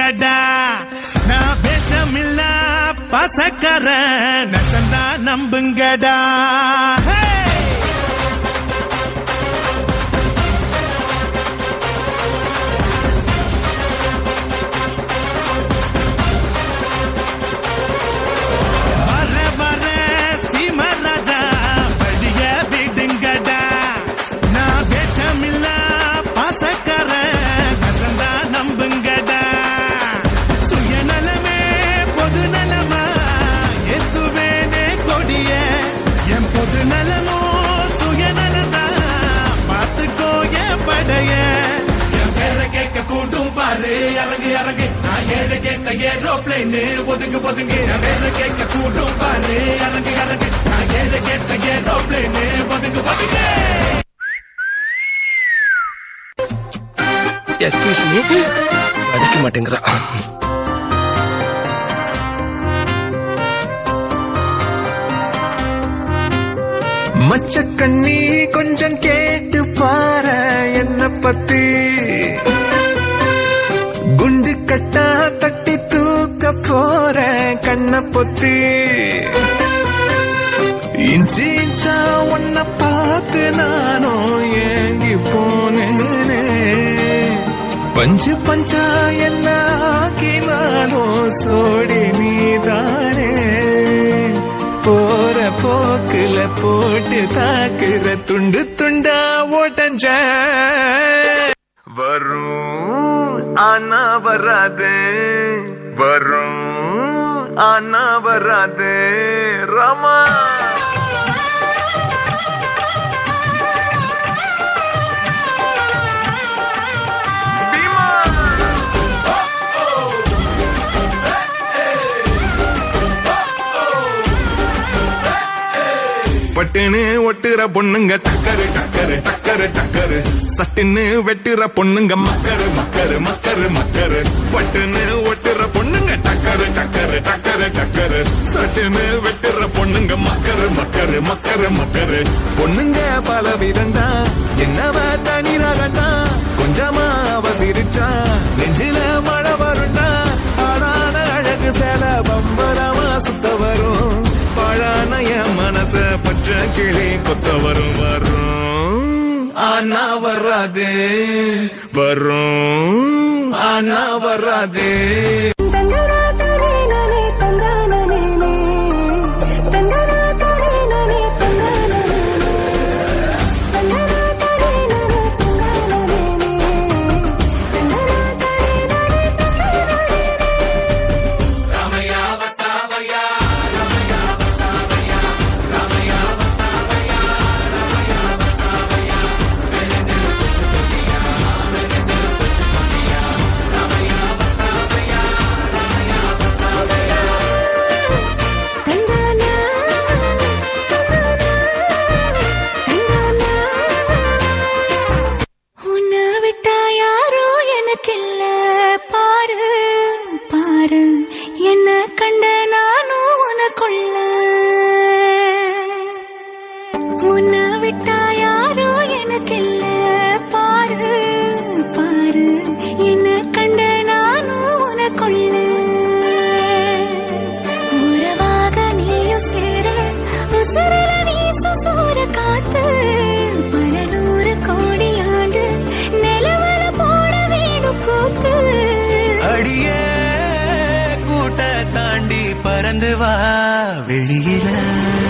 நம்புங்கடா நான் பேசமில்ல பசக்கர நசந்தா நம்புங்கடா Hey! வர வர சீமராஜா படிய விடுங்கடா நான் வேஷமில்ல பாசக்கார நசந்தா நம்புங்கடா சுயநலமே பொது நலமா எத்துவேனே கொடிய என் பொது நலமோ சுயநலதா பார்த்துக்கோ என் படைய என் பேரை கேட்க கூட்டும் பாரு இறங்கு இறங்கு நான் ஏழு கேட்ட ஏரோப்ளைன் ஒதுங்கு ஒதுங்கு என் பேரை கேட்க கூட்டும் பாரு இறங்கு இறங்கு நான் ஏழு கேட்ட ஏரோப்ளைன் ஒதுங்கு ஒதுங்கு எஸ்கியூஸ் மீ அடிக்க மாட்டேங்கிறா மச்ச கண்ணி கொஞ்சம் கேட்டு பாரு என்ன பத்தி குண்டு கட்டா தட்டி தூக்க போற கண்ண பொத்தி இஞ்சி இஞ்சா உன்னை பார்த்து நானும் ஏங்கி போனேனே பஞ்சு பஞ்சா என்ன ஆக்கினாலும் சோடி நீதானே போற போக்குல போட்டு தாக்குற துண்டு துண்டா ஓட்டஞ்ச வரும் ஆனா வராது வரும் ஆனா வராது ரமா பீமா பட்டுன்னு ஒட்டுற பொண்ணுங்க டக்கரு டக்கரு டக்கரு டக்கரு சட்டுன்னு வெட்டுற பொண்ணுங்க மக்கரு மக்கரு மக்கரு மக்கரு பட்டுன்னு ஒட்டுற பொண்ணுங்க டக்கரு டக்கரு டக்கரு டக்கரு சட்டுன்னு வெட்டுற பொண்ணுங்க மக்கரு மக்கரு மக்கரு மக்கரு பொண்ணுங்க பல விதண்டா என்னவ தனி ரகண்டா கொஞ்சமா அவ சிரிச்சா நெஞ்சில மழை வருண்டா ஆடான அழகு சேல பம்பரமா சுத்த வரும் பழான என் மனச பச்சை கிளி கொத்த வரும் வரும் ஆனா வராது வரும் ஆனா வராது தந்தரா தானே நானே தந்தானே நீ தந்தரா தானே நானே தந்தானே தந்தரா தானே நானே தந்தானே நீ தந்தரா தானே நானே தந்தானே தந்தானா தந்தானா தந்தானா உன்னை விட்டா யாரோ எனக்கில்ல பாரு பாரு என்ன கண்ட நானும் உனக்குள்ள உன்னை விட்டா யாரோ எனக்கில்ல பாரு பாரு என்ன கண்ட நானும் உனக்குள்ள உறவாக நீயும் சேர உசரல வீசும் சூற காத்து பல நூறு கோடி ஆண்டு நிலவல போட வேணும் கூத்து அடியே கூட்ட தாண்டி பறந்து வா வெளியில